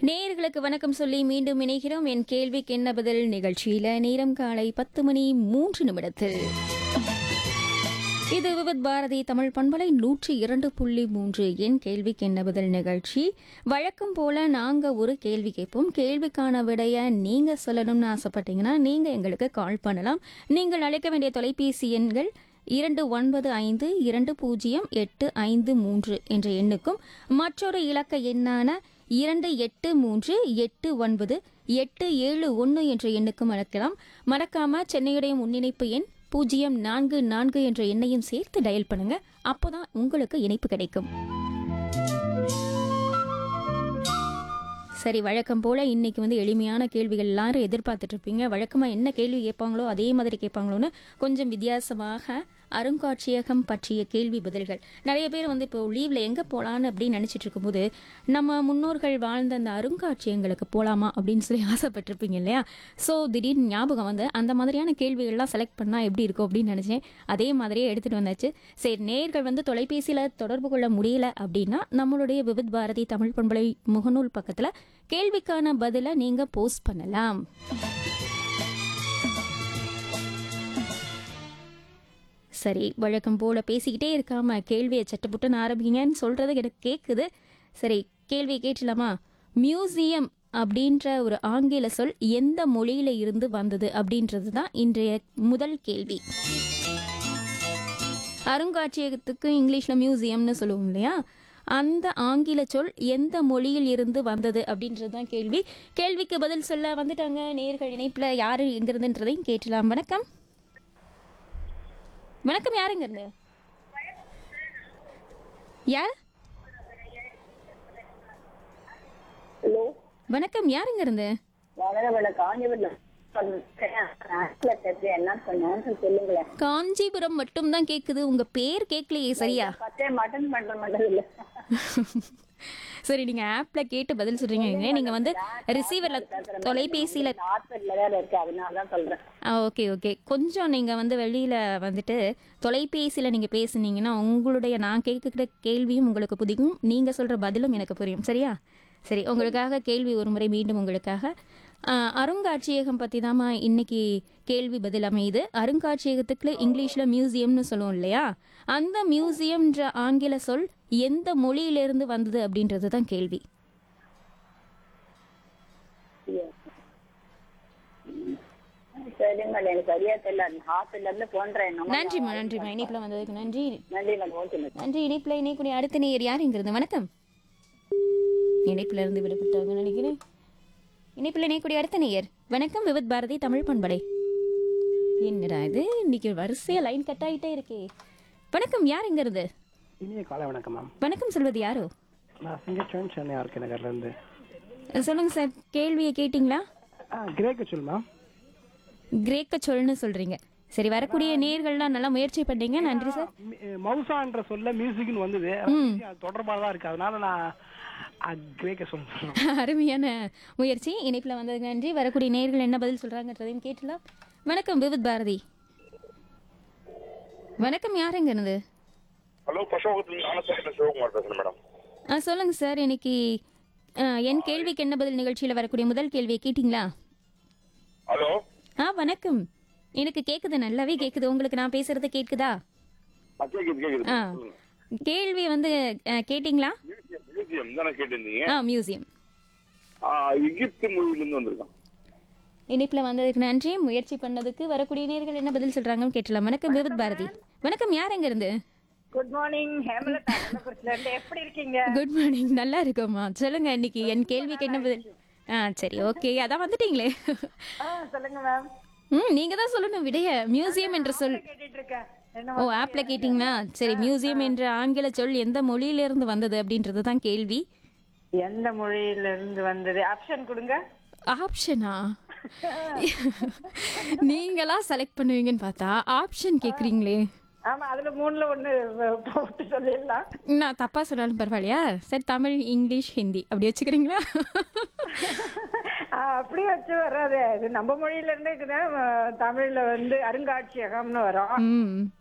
நேயர்களுக்கு வணக்கம் சொல்லி மீண்டும் இணைகிறோம் என் கேள்விக்கு என்ன பதில் நிகழ்ச்சியில நேரம் காலை பத்து மணி மூன்று நிமிடத்தில் இது விவித் பாரதி தமிழ் பண்பலை நூற்றி இரண்டு புள்ளி மூன்று என் கேள்விக்கு என்ன பதில் நிகழ்ச்சி வழக்கம் போல நாங்க ஒரு கேள்வி கேட்போம் கேள்விக்கான விடைய நீங்க சொல்லணும்னு ஆசைப்பட்டீங்கன்னா நீங்க எங்களுக்கு கால் பண்ணலாம் நீங்கள் அழைக்க வேண்டிய தொலைபேசி எண்கள் இரண்டு ஒன்பது ஐந்து இரண்டு பூஜ்ஜியம் எட்டு ஐந்து மூன்று என்ற எண்ணுக்கும் மற்றொரு இலக்க எண்ணான இரண்டு எட்டு மூன்று எட்டு ஒன்பது எட்டு ஏழு ஒன்று என்ற எண்ணுக்கும் அழைக்கலாம் மறக்காம சென்னையுடைய முன்னிணைப்பு எண் பூஜ்ஜியம் நான்கு நான்கு என்ற எண்ணையும் சேர்த்து டயல் பண்ணுங்க அப்போதான் உங்களுக்கு இணைப்பு கிடைக்கும் சரி வழக்கம் போல இன்னைக்கு வந்து எளிமையான கேள்விகள் எல்லாரும் எதிர்பார்த்துட்டு இருப்பீங்க வழக்கமா என்ன கேள்வி கேட்பாங்களோ அதே மாதிரி கேட்பாங்களோன்னு கொஞ்சம் வித்தியாசமாக அருங்காட்சியகம் பற்றிய கேள்வி பதில்கள் நிறைய பேர் வந்து இப்போ லீவ்ல எங்க போலான்னு அப்படின்னு நினைச்சிட்டு இருக்கும்போது நம்ம முன்னோர்கள் வாழ்ந்த அந்த அருங்காட்சியகங்களுக்கு போலாமா அப்படின்னு சொல்லி ஆசைப்பட்டிருப்பீங்க இல்லையா ஸோ திடீர்னு ஞாபகம் வந்து அந்த மாதிரியான கேள்விகள்லாம் செலக்ட் பண்ணா எப்படி இருக்கும் அப்படின்னு நினைச்சேன் அதே மாதிரியே எடுத்துட்டு வந்தாச்சு சரி நேர்கள் வந்து தொலைபேசியில தொடர்பு கொள்ள முடியல அப்படின்னா நம்மளுடைய விவித் பாரதி தமிழ் பண்பலை முகநூல் பக்கத்துல கேள்விக்கான பதிலை நீங்க போஸ்ட் பண்ணலாம் சரி வழக்கம் போல பேசிக்கிட்டே இருக்காம கேள்வியை சட்டப்புட்டுன்னு ஆரம்பிங்கன்னு சொல்றது எனக்கு கேட்குது சரி கேள்வியை கேட்டலாமா மியூசியம் அப்படின்ற ஒரு ஆங்கில சொல் எந்த மொழியில இருந்து வந்தது அப்படின்றது தான் இன்றைய முதல் கேள்வி அருங்காட்சியகத்துக்கு இங்கிலீஷ்ல மியூசியம்னு சொல்லுவோம் இல்லையா அந்த ஆங்கில சொல் எந்த மொழியில் இருந்து வந்தது அப்படின்றது தான் கேள்வி கேள்விக்கு பதில் சொல்ல வந்துட்டாங்க நேர்கள் இணைப்புல யாரு எங்கிருந்துன்றதையும் கேட்டலாம் வணக்கம் வணக்கம் யாருங்க இருந்து யார் ஹலோ வணக்கம் யாருங்க இருந்து வளரவள காஞ்சிபுரம் என்ன சொன்னு சொல்லுங்களேன் காஞ்சிபுரம் மட்டும் தான் கேக்குது உங்க பேர் கேட்கலையே சரியா பத்தே மட்டன் பண்ற மட்டும் இல்ல சரி நீங்க ஆப்ல கேட்டு பதில் சொல்றீங்க நீங்க வந்து ரிசீவர்ல தொலைபேசியில ஹாஸ்பிட்டல்ல வேற இருக்கு அதனால தான் சொல்றேன் ஓகே ஓகே கொஞ்சம் நீங்க வந்து வெளியில வந்துட்டு தொலைபேசியில நீங்க பேசுனீங்கன்னா உங்களுடைய நான் கேட்கிற கேள்வியும் உங்களுக்கு புரியும் நீங்க சொல்ற பதிலும் எனக்கு புரியும் சரியா சரி உங்களுக்காக கேள்வி ஒரு முறை மீண்டும் உங்களுக்காக ஆஹ், அருங்காட்சியகம் பத்தி தாம்மா இன்னைக்கு கேள்வி பதில் அமையுது அருங்காட்சியகத்துக்கு இங்கிலீஷ்ல மியூசியம்னு சொல்லுவோம் இல்லையா அந்த மியூசியம்ன்ற ஆங்கில சொல் எந்த மொழியிலிருந்து வந்தது அப்படின்றது தான் கேள்வி சரி மேடம் எனக்கு சரியா தெரியல ஹாஸ்பிட்டல்ல இருந்து போன்றேன் என்னமோ. நன்றிம்மா நன்றிம்மா இணைப்புல வந்ததுக்கு நன்றி நன்றி மேடம் ஓகே மேடம் நன்றி இணைப்புல இணைக்கூடிய அடுத்த நேயர் யாருங்கிறது வணக்கம் இணைப்புல இருந்து விடுபட்டாங்க நினைக்கிறேன் இணைப்புல இணைக்கூடிய அடுத்த நேயர் வணக்கம் விவித் பாரதி தமிழ் பண்படை என்னடா இது இன்னைக்கு வரிசையா லைன் கட் ஆகிட்டே இருக்கே வணக்கம் யார் இங்க இருந்து இனிய காலை வணக்கம் மேம் வணக்கம் சொல்வது யாரோ நான் சிங்கச்சோன் சென்னை ஆர்கே நகர்ல இருந்து சொல்லுங்க சார் கேள்வியை கேட்டிங்களா ஆ கிரேக்க சொல் மேம் கிரேக்க சொல்னு சொல்றீங்க சரி வரக்கூடிய நேயர்கள்லாம் நல்லா முயற்சி பண்ணீங்க நன்றி சார் மி- மவுசான்ற சொல்ல மியூசிக்னு வந்தது அது தொடர்பாக தான் இருக்கு அதனால நான் ஆ, கிரேக்க சொல் சொல்றேன் அருமையான முயற்சி இணைப்புல வந்ததுக்கு நன்றி வரக்கூடிய நேயர்கள் என்ன பதில் சொல்றாங்கன்றதையும் கேட்டலாம் வணக்கம் விவித் பாரதி வணக்கம் யாருங்க இருந்து ஹலோ பசோகத்தில் ஞானசேகரன் சிவகுமார் பேசுறேன் மேடம் ஆ சொல்லுங்க சார் இன்னைக்கு ஆ, என் கேள்விக்கு என்ன பதில் நிகழ்ச்சியில் வரக்கூடிய முதல் கேள்வியை கேட்டிங்களா ஹலோ ஆ வணக்கம் எனக்கு கேக்குது நல்லாவே கேக்குது உங்களுக்கு நான் பேசுறது கேக்குதா ஆ, கேக்குது கேக்குது ஆ கேள்வி வந்து ஆ, கேட்டிங்களா மியூசியம் மியூசியம் தானே கேட்டிருந்தீங்க ஆ மியூசியம் ஆ, எகிப்து மொழியிலிருந்து வந்திருக்கான் இணைப்புல வந்ததுக்கு நன்றி முயற்சி பண்ணதுக்கு வரக்கூடிய நேர்கள் என்ன பதில் சொல்றாங்கன்னு கேட்டலாம் வணக்கம் விவித் பாரதி வணக்கம் யார் எங்க இருந்து குட் மார்னிங் ஹேமலதா கள்ளக்குறிச்சில இருந்து எப்படி இருக்கீங்க குட் மார்னிங் நல்லா இருக்கோம்மா சொல்லுங்க இன்னைக்கு என் கேள்விக்கு என்ன பதில் ஆ சரி ஓகே அதான் வந்துட்டீங்களே ஆ சொல்லுங்க மேம் ம் நீங்க தான் சொல்லணும் விடைய மியூசியம் என்ற சொல் கேட்டுட்டு இருக்கேன் என்ன ஓ ஆப்ல கேட்டிங்களா சரி மியூசியம் என்ற ஆங்கில சொல் எந்த மொழியிலிருந்து வந்தது அப்படின்றது தான் கேள்வி எந்த மொழியில இருந்து வந்தது ஆப்ஷன் கொடுங்க ஆப்ஷனா நீங்களா செலக்ட் பண்ணுவீங்கன்னு பார்த்தா ஆப்ஷன் கேக்குறீங்களே ஆமா அதுல மூணுல ஒண்ணு போட்டு சொல்லிடலாம் நான் தப்பா சொன்னாலும் பரவாயில்லையா சரி தமிழ் இங்கிலீஷ் ஹிந்தி அப்படி வச்சுக்கிறீங்களா ஆ, அப்படி வச்சு வராது இது நம்ம மொழியில இருந்து இருக்குதான் தமிழ்ல வந்து அருங்காட்சியகம்னு வரும் ம்